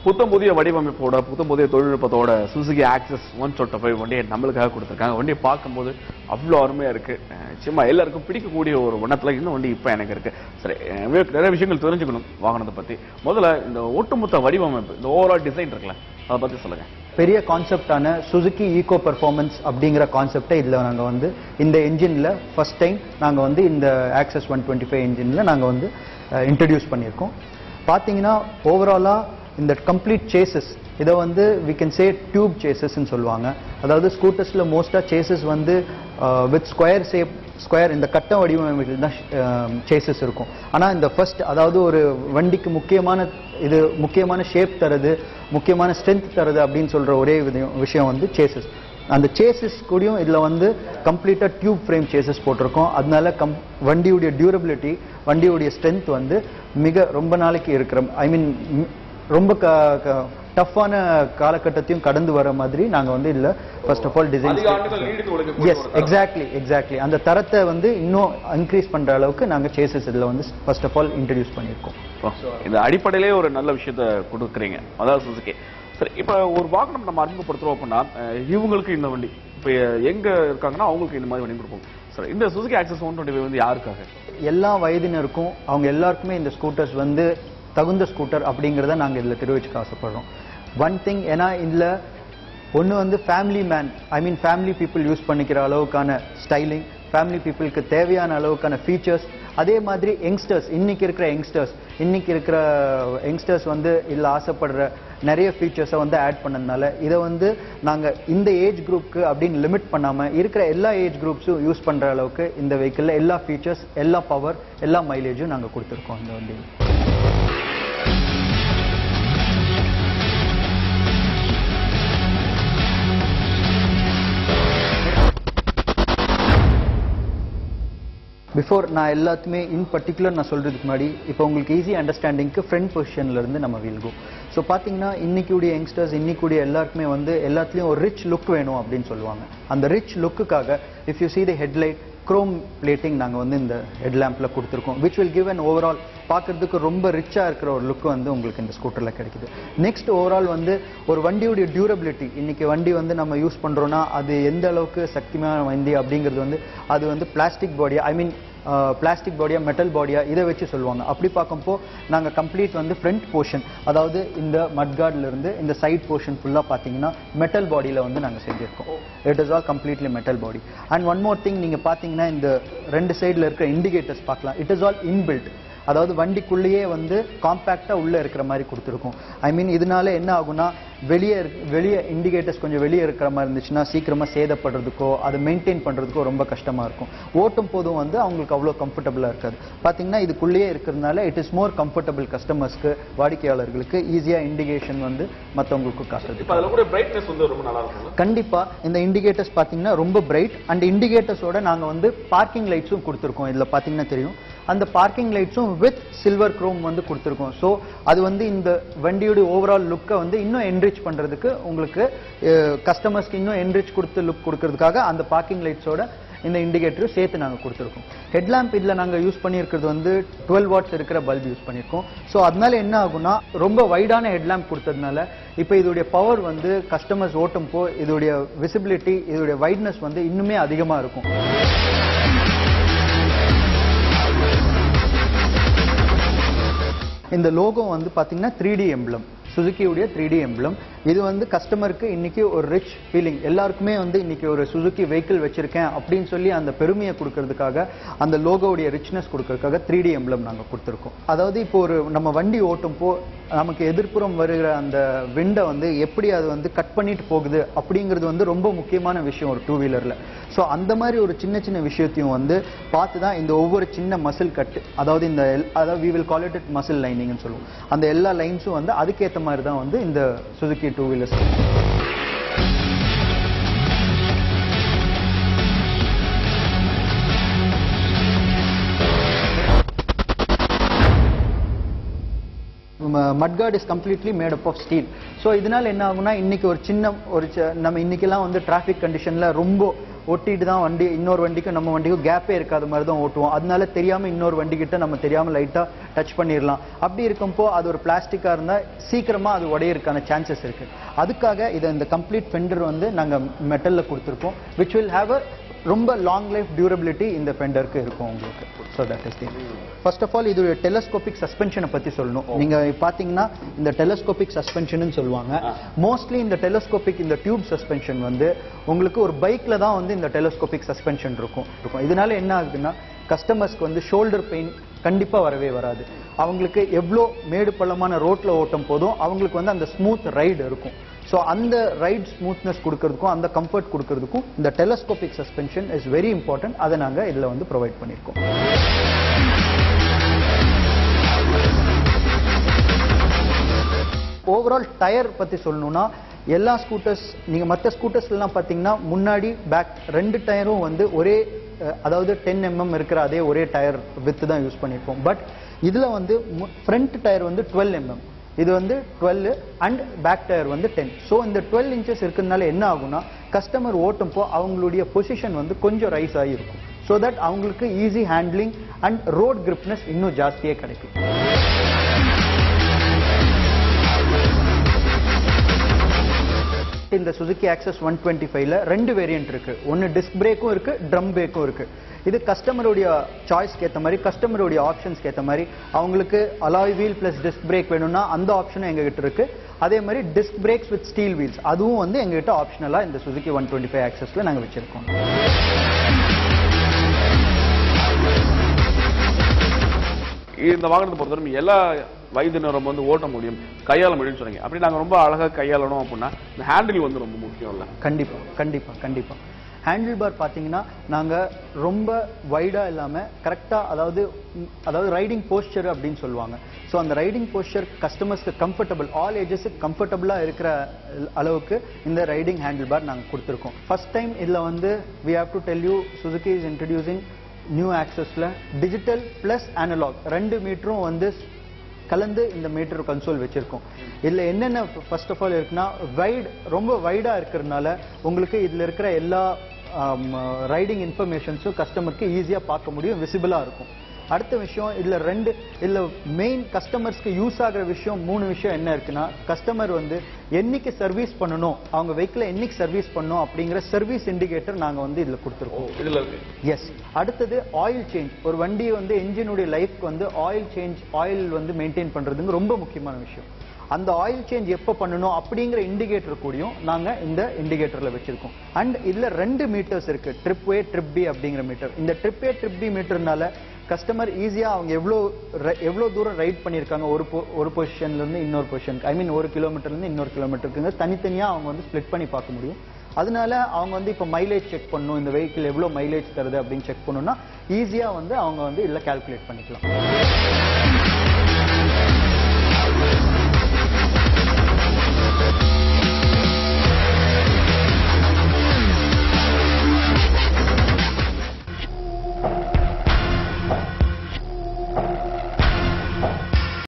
புத்தம் புதிய வடிவமைப்போட புத்தம் புதிய தொழில்நுட்பத்தோட சுசுகி ஆக்சஸ் ஒன் சொட்ட ஃபைவ் வண்டியை நம்மளுக்காக கொடுத்துருக்காங்க வண்டியை பார்க்கும்போது அவ்வளோ அருமையா இருக்கு அஹ் நிச்சயமா எல்லாருக்கும் பிடிக்கக்கூடிய ஒரு வண்ணத்துல இந்த வண்டி இப்போ எனக்கு இருக்கு சரி அஹ் வே- நிறைய விஷயங்கள் தெரிஞ்சுக்கணும் வாகனத்தை பத்தி முதல்ல இந்த ஒட்டுமொத்த வடிவமைப்பு இந்த ஓவரால் டிசைன் இருக்குல்ல அதை பத்தி சொல்லுங்க பெரிய கான்செப்டான சுசுகி ஈகோ பெர்ஃபார்மன்ஸ் அப்படிங்கிற கான்செப்டை இதில் நாங்கள் வந்து இந்த என்ஜினில் ஃபர்ஸ்ட் டைம் நாங்கள் வந்து இந்த ஆக்சஸ் ஒன் டுவெண்ட்டி ஃபைவ் என்ஜினில் நாங்கள் வந்து இன்ட்ரடியூஸ் பண்ணியிருக்கோம் பார்த்தீங்கன்னா ஓவராலாக இந்த கம்ப்ளீட் சேசஸ் இதை வந்து வி கேன் சே டியூப் சேசஸ்ன்னு சொல்லுவாங்க அதாவது ஸ்கூட்டர்ஸில் மோஸ்ட்டாக சேசஸ் வந்து வித் ஸ்கொயர் ஷேப் ஸ்கொயர் இந்த கட்ட வடிவமைப்பில் தான் சேசஸ் இருக்கும் ஆனால் இந்த ஃபர்ஸ்ட் அதாவது ஒரு வண்டிக்கு முக்கியமான இது முக்கியமான ஷேப் தருது முக்கியமான ஸ்ட்ரென்த் தருது அப்படின்னு சொல்ற ஒரே விதயம் விஷயம் வந்து சேசஸ் அந்த சேசஸ் கூடயும் இதில் வந்து கம்ப்ளீட்டாக டியூப் ஃப்ரேம் சேசஸ் போட்டிருக்கோம் அதனால கம் வண்டியுடைய டியூரபிலிட்டி வண்டியுடைய ஸ்ட்ரென்த் வந்து மிக ரொம்ப நாளைக்கு இருக்கிற ஐ மீன் ரொம்ப டஃப்பான காலகட்டத்தையும் கடந்து வர மாதிரி நாங்கள் வந்து இதில் ஃபர்ஸ்ட் ஆஃப் ஆல் டிசைன் அதிக ஆண்டுகள் நீடித்து உழைக்கக்கூடிய எஸ் எக்ஸாக்ட்லி எக்ஸாக்ட்லி அந்த தரத்தை வந்து இன்னும் இன்க்ரீஸ் பண்ற அளவுக்கு நாங்க சேசஸ் இதுல வந்து ஃபர்ஸ்ட் ஆஃப் ஆல் இன்ட்ரடியூஸ் பண்ணியிருக்கோம் ஓ, இந்த அடிப்படையிலே ஒரு நல்ல விஷயத்த கொடுக்குறீங்க அதாவது சுசுகி சரி இப்போ ஒரு வாகனம் நம்ம அறிமுகப்படுத்துறோம் அப்படின்னா அஹ், இவங்களுக்கு இந்த வண்டி இப்போ எங்க இருக்காங்கன்னா அவங்களுக்கு இந்த மாதிரி வண்டி கொடுப்போம் சரி இந்த சுசுகி ஆக்சஸ் ஒன் டுவெண்ட்டி வந்து யாருக்காக எல்லா வயதினருக்கும் அவங்க எல்லாருக்குமே இந்த ஸ்கூட்டர்ஸ் வந்து தகுந்த ஸ்கூட்டர் அப்படிங்கிறத நாங்க இதுல தெரிவிச்சுக்க ஆசைப்படுறோம் ஒன் திங் ஏன்னா இதுல ஒன்று வந்து family man I mean family people use பண்ணிக்கிற அளவுக்கான ஸ்டைலிங் ஃபேமிலி பீப்புளுக்கு தேவையான அளவுக்கான ஃபீச்சர்ஸ் அதே மாதிரி யங்ஸ்டர்ஸ் இன்னைக்கு இருக்கிற யங்ஸ்டர்ஸ் இன்னைக்கு இருக்கிற யங்ஸ்டர்ஸ் வந்து இதில் ஆசைப்படுற நிறைய ஃபீச்சர்ஸை வந்து ஆட் பண்ணதுனால இதை வந்து நாங்கள் இந்த ஏஜ் குரூப்க்கு அப்படின்னு லிமிட் பண்ணாமல் இருக்கிற எல்லா ஏஜ் குரூப்ஸும் யூஸ் பண்ணுற அளவுக்கு இந்த வெஹிக்கிளில் எல்லா ஃபீச்சர்ஸ் எல்லா பவர் எல்லா மைலேஜும் நாங்கள் கொடுத்துருக்கோம் இந்த வண்டியில் பிஃபோர் நான் எல்லாத்துமே இன் பர்டிகுலர் நான் சொல்றதுக்கு முன்னாடி இப்போ உங்களுக்கு ஈஸி அண்டர்ஸ்டாண்டிங்க்கு ஃப்ரண்ட் பொசிஷன்ல இருந்து நம்ம வீல்கோ ஸோ பார்த்தீங்கன்னா இன்னைக்குடைய யங்ஸ்டர்ஸ் இன்னைக்குடைய எல்லாருக்குமே வந்து எல்லாத்துலேயும் ஒரு ரிச் லுக் வேணும் அப்படின்னு சொல்லுவாங்க அந்த ரிச் லுக்குக்காக if you see the headlight chrome plating நாங்கள் வந்து இந்த ஹெட்லாம்பில் கொடுத்துருக்கோம் which will give an overall பார்க்கறதுக்கு ரொம்ப ரிச்சாக இருக்கிற ஒரு லுக் வந்து உங்களுக்கு இந்த ஸ்கூட்டரில் கிடைக்குது நெக்ஸ்ட் ஓவரால் வந்து ஒரு வண்டியுடைய டியூரபிலிட்டி இன்னைக்கு வண்டி வந்து நம்ம யூஸ் பண்ணுறோன்னா அது எந்த அளவுக்கு சக்தியான வண்டி அப்படிங்கிறது வந்து அது வந்து plastic body I mean plastic பாடியா மெட்டல் பாடியா இதை வச்சு சொல்லுவாங்க அப்படி பார்க்கும்போ நாங்கள் கம்ப்ளீட் வந்து ஃப்ரண்ட் போர்ஷன் அதாவது இந்த மட்கார்ட்ல இருந்து இந்த சைட் போர்ஷன் ஃபுல்லாக பார்த்தீங்கன்னா மெட்டல் பாடியில் வந்து நாங்கள் செஞ்சுருக்கோம் it is all completely metal body and one more thing நீங்கள் பார்த்தீங்கன்னா இந்த ரெண்டு சைடில் இருக்கிற இண்டிகேட்டர்ஸ் பார்க்கலாம் இட் இஸ் ஆல் இன்பில்ட் அதாவது வண்டிக்குள்ளேயே வந்து காம்பேக்டாக உள்ளே இருக்கிற மாதிரி கொடுத்துருக்கோம் ஐ மீன் இதனால என்ன ஆகும்னா வெளியே இருக்க- வெளியே இண்டிகேட்டர்ஸ் கொஞ்சம் வெளியே இருக்கிற மாதிரி இருந்துச்சுன்னா சீக்கிரமாக சேதப்படுறதுக்கோ அதை மெயின்டைன் பண்ணுறதுக்கோ ரொம்ப கஷ்டமாக இருக்கும் ஓட்டும் போதும் வந்து அவங்களுக்கு அவ்வளோ கம்ஃபர்டபுளாக இருக்காது பார்த்தீங்கன்னா இதுக்குள்ளேயே இருக்கிறதுனால இட் இஸ் மோர் கம்ஃபர்டபுள் கஸ்டமர்ஸ்க்கு வாடிக்கையாளர்களுக்கு ஈஸியாக இண்டிகேஷன் வந்து மற்றவங்களுக்கு காட்டுறது இப்போ அதில் கூட பிரைட்னஸ் வந்து ரொம்ப நல்லா இருக்கும் கண்டிப்பா இந்த இண்டிகேட்டர்ஸ் பாத்தீங்கன்னா ரொம்ப பிரைட் அண்ட் இண்டிகேட்டர்ஸோட நாங்க வந்து பார்க்கிங் லைட்ஸும் கொடுத்துருக்கோம் இதுல பாத்தீங்கன்னா தெரியும் அந்த பார்க்கிங் லைட்ஸும் வித் சில்வர் குரோம் வந்து கொடுத்துருக்கோம் ஸோ அது வந்து இந்த வண்டியோட ஓவரால் லுக்கை வந்து இன்னும் என்ரிச் பண்றதுக்கு உங்களுக்கு கஸ்டமர்ஸ்க்கு இன்னும் என்ரிச் கொடுத்து லுக் கொடுக்கறதுக்காக அந்த பார்க்கிங் லைட்ஸோட இந்த இண்டிகேட்டரும் சேர்த்து நாங்கள் கொடுத்துருக்கோம் ஹெட்லாம்ப் இதில் நாங்கள் யூஸ் பண்ணியிருக்கிறது வந்து டுவெல் வாட்ஸ் இருக்கிற பல்ப் யூஸ் பண்ணியிருக்கோம் ஸோ அதனால என்ன ஆகும்னா ரொம்ப வைடான ஹெட்லாம்ப் கொடுத்ததுனால இப்போ இதோடைய பவர் வந்து கஸ்டமர்ஸ் ஓட்டும் போ இதோடைய விசிபிலிட்டி இதோடைய வைட்னஸ் வந்து இன்னுமே அதிகமாக இருக்கும் இந்த லோகோ வந்து பார்த்தீங்கன்னா த்ரீ டி எம்ப்ளம் சுசுக்கியுடைய த்ரீ டி எம்ப்ளம் இது வந்து கஸ்டமருக்கு இன்னைக்கு ஒரு ரிச் ஃபீலிங் எல்லாருக்குமே வந்து இன்னைக்கு ஒரு சுசுக்கி வெஹிக்கிள் வச்சிருக்கேன் அப்படின்னு சொல்லி அந்த பெருமையை கொடுக்கறதுக்காக அந்த லோகோவுடைய ரிச்னஸ் கொடுக்கறதுக்காக த்ரீ டி எம்ப்ளம் நாங்கள் கொடுத்துருக்கோம் அதாவது இப்போ ஒரு நம்ம வண்டி ஓட்டும் போ நமக்கு எதிர்ப்புறம் வருகிற அந்த விண்டை வந்து எப்படி அது வந்து கட் பண்ணிட்டு போகுது அப்படிங்கிறது வந்து ரொம்ப முக்கியமான விஷயம் ஒரு டூ வீலரில் ஸோ அந்த மாதிரி ஒரு சின்ன சின்ன விஷயத்தையும் வந்து பார்த்து தான் இந்த ஒவ்வொரு சின்ன மசில் கட்டு அதாவது இந்த எல்- அதாவது we will call it it muscle லைனிங்னு சொல்லுவோம் அந்த எல்லா லைன்ஸும் வந்து அதுக்கேற்ற மாதிரி தான் வந்து இந்த Suzuki two wheelers mudguard is completely made up of steel so இதனால என்ன ஆகும்னா இன்னைக்கு ஒரு சின்ன ஒரு ச- நம்ம இன்னைக்கெல்லாம் வந்து டிராஃபிக் கண்டிஷன்ல ரொம்ப ஒட்டிட்டு தான் வண்டி இன்னொரு வண்டிக்கும் நம்ம வண்டிக்கும் கேப்பே இருக்காத மாதிரி தான் ஓட்டுவோம் அதனால தெரியாம இன்னொரு வண்டி கிட்ட நம்ம தெரியாம லைட்டா டச் பண்ணிடலாம் அப்படி இருக்கும்போ அது ஒரு பிளாஸ்டிக்கா இருந்தா சீக்கிரமா அது உடையறதுக்கான சான்சஸ் இருக்கு அதுக்காக இதை இந்த கம்ப்ளீட் ஃபெண்டர் வந்து நாங்க மெட்டல்ல கொடுத்துருக்கோம் which will have a ரொம்ப லாங் லைஃப் டியூரபிலிட்டி இந்த ஃபெண்டருக்கு இருக்கும் உங்களுக்கு so that is the first of all இது டெலஸ்கோபிக் சஸ்பென்ஷனை பத்தி சொல்லணும் நீங்க பாத்தீங்கன்னா இந்த டெலஸ்கோபிக் சஸ்பென்ஷன் சொல்லுவாங்க மோஸ்ட்லி இந்த டெலஸ்கோபிக் இந்த டியூப் சஸ்பென்ஷன் வந்து உங்களுக்கு ஒரு பைக்ல தான் வந்து இந்த டெலஸ்கோபிக் சஸ்பென்ஷன் இருக்கும் இருக்கும் இதனால என்ன ஆகுதுன்னா கஸ்டமர்ஸ்க்கு வந்து ஷோல்டர் பெயின் கண்டிப்பா வரவே வராது அவங்களுக்கு எவ்வளோ மேடு பள்ளமான ரோட்ல ஓட்டும் போதும் அவங்களுக்கு வந்து அந்த ஸ்மூத் ரைடு இருக்கும் ஸோ அந்த ரைட் ஸ்மூத்னஸ் கொடுக்கறதுக்கும் அந்த கம்ஃபர்ட் கொடுக்கறதுக்கும் இந்த telescopic suspension is very important அதை நாங்கள் இதில் வந்து ப்ரொவைட் பண்ணியிருக்கோம் ஓவரால் டயர் பற்றி சொல்லணும்னா எல்லா ஸ்கூட்டர்ஸ் நீங்கள் மற்ற ஸ்கூட்டர்ஸ்லாம் பார்த்தீங்கன்னா முன்னாடி பேக் ரெண்டு டயரும் வந்து ஒரே அஹ், அதாவது டென் எம்எம் இருக்கிற அதே ஒரே டயர் வித்து தான் யூஸ் பண்ணியிருப்போம் பட் இதில் வந்து ஃப்ரண்ட் டயர் வந்து டுவெல் எம்எம் இது வந்து டுவெல் அண்ட் பேக் டயர் வந்து டென் ஸோ இந்த டுவெல் இன்ச்சஸ் இருக்கிறதுனால என்ன ஆகும்னா கஸ்டமர் ஓட்டும்போ அவங்களுடைய பொசிஷன் வந்து கொஞ்சம் ரைஸ் ஆகிருக்கும் ஸோ தட் அவங்களுக்கு easy handling and road gripness இன்னும் ஜாஸ்தியே கிடைக்கும் இந்த சுசுகி ஆக்சஸ் ஒன் டுவெண்ட்டி ஃபைவ்ல ரெண்டு வேரியன்ட் இருக்கு ஒன்னு டிஸ்க் பிரேக்கும் இருக்கு ட்ரம் பிரேக்கும் இருக்கு இது கஸ்டமருடைய சாய்ஸ்க்கு ஏற்ற மாதிரி கஸ்டமருடைய ஆப்ஷன்ஸ்க்கு ஏற்ற மாதிரி அவங்களுக்கு alloy wheel plus disc brake வேணும்னா அந்த ஆப்ஷனும் எங்ககிட்ட இருக்கு அதே மாதிரி disc brakes with steel wheels அதுவும் வந்து எங்ககிட்ட ஆப்ஷனலா இந்த சுசுகி ஒன் டுவெண்ட்டி ஃபைவ் ஆக்சஸ்ல நாங்கள் வச்சிருக்கோம் இந்த வாகனத்தை பொறுத்தவரை எல்லா வயதினரும் வந்து ஓட்ட முடியும் கையாள முடியும்னு சொன்னீங்க அப்படி நாங்க ரொம்ப அழகா கையாளணும் அப்படின்னா இந்த ஹேண்டில் வந்து ரொம்ப முக்கியம் இல்ல கண்டிப்பா கண்டிப்பா கண்டிப்பா ஹேண்டில் பார் பார்த்தீங்கன்னா நாங்க ரொம்ப வைடா இல்லாம கரெக்டா அதாவது ம், அதாவது ரைடிங் போஸ்டர் அப்படின்னு சொல்லுவாங்க ஸோ அந்த ரைடிங் போஸ்டர் கஸ்டமர்ஸ்க்கு கம்ஃபர்டபுள் ஆல் ஏஜஸ்க்கு கம்ஃபர்டபுளாக இருக்கிற அளவுக்கு இந்த ரைடிங் ஹேண்டில் பார் நாங்கள் கொடுத்துருக்கோம் ஃபர்ஸ்ட் டைம் இதில் வந்து we have to tell you Suzuki is introducing new ஆக்சஸ்ல டிஜிட்டல் பிளஸ் அனலாக் ரெண்டு மீட்டரும் வந்து கலந்து இந்த மீட்டர் கன்சோல் வச்சிருக்கோம் இதுல என்னென்ன ஃபர்ஸ்ட் ஆஃப் ஆல் இருக்குன்னா வைட் ரொம்ப வைடா இருக்கிறதுனால உங்களுக்கு இதுல இருக்கிற எல்லா ரைடிங் இன்ஃபர்மேஷன்ஸும் கஸ்டமருக்கு ஈஸியா பார்க்க முடியும் விசிபிளா இருக்கும் அடுத்த விஷயம் இதுல ரெண்டு இதுல மெயின் கஸ்டமர்ஸ்க்கு யூஸ் ஆகுற விஷயம் மூணு விஷயம் என்ன இருக்குன்னா கஸ்டமர் வந்து என்னைக்கு சர்வீஸ் பண்ணணும் அவங்க வெஹிக்கிளை என்னைக்கு சர்வீஸ் பண்ணணும் அப்படிங்கிற சர்வீஸ் இண்டிகேட்டர் நாங்க வந்து இதுல கொடுத்துருக்கோம் இதுல இருக்கு எஸ் அடுத்தது ஆயில் சேஞ்ச் ஒரு வண்டி வந்து என்ஜினுடைய லைஃப்க்கு வந்து ஆயில் சேஞ்ச் ஆயில் வந்து மெயின்டைன் பண்றதுங்க ரொம்ப முக்கியமான விஷயம் அந்த ஆயில் சேஞ்ச் எப்போ பண்ணணும் அப்படிங்கிற இண்டிகேட்டர் கூடயும் நாங்க இந்த இண்டிகேட்டர்ல வச்சிருக்கோம் அண்ட் இதுல ரெண்டு மீட்டர்ஸ் இருக்கு ட்ரிப் ஏ ட்ரிப் பி அப்படிங்கிற மீட்டர் இந்த ட்ரிப் ஏ ட்ரிப் பி மீட்டர்னால கஸ்டமர் ஈஸியா அவங்க எவ்வளோ ர- எவ்வளோ தூரம் ரைட் பண்ணியிருக்காங்க ஒரு po- ஒரு பொசிஷன்ல இருந்து இன்னொரு பொசிஷனுக்கு ஐ மீன் ஒரு கிலோமீட்டர்ல இருந்து இன்னொரு கிலோமீட்டருக்குங்க தனித்தனியா அவங்க வந்து ஸ்ப்ளிட் பண்ணி பார்க்க முடியும் அதனால அவங்க வந்து இப்போ மைலேஜ் செக் பண்ணணும் இந்த வெஹிக்கிள் எவ்வளோ மைலேஜ் தருது அப்படின்னு செக் பண்ணணும்னா ஈஸியாக வந்து அவங்க வந்து இதில் கால்குலேட் பண்ணிக்கலாம்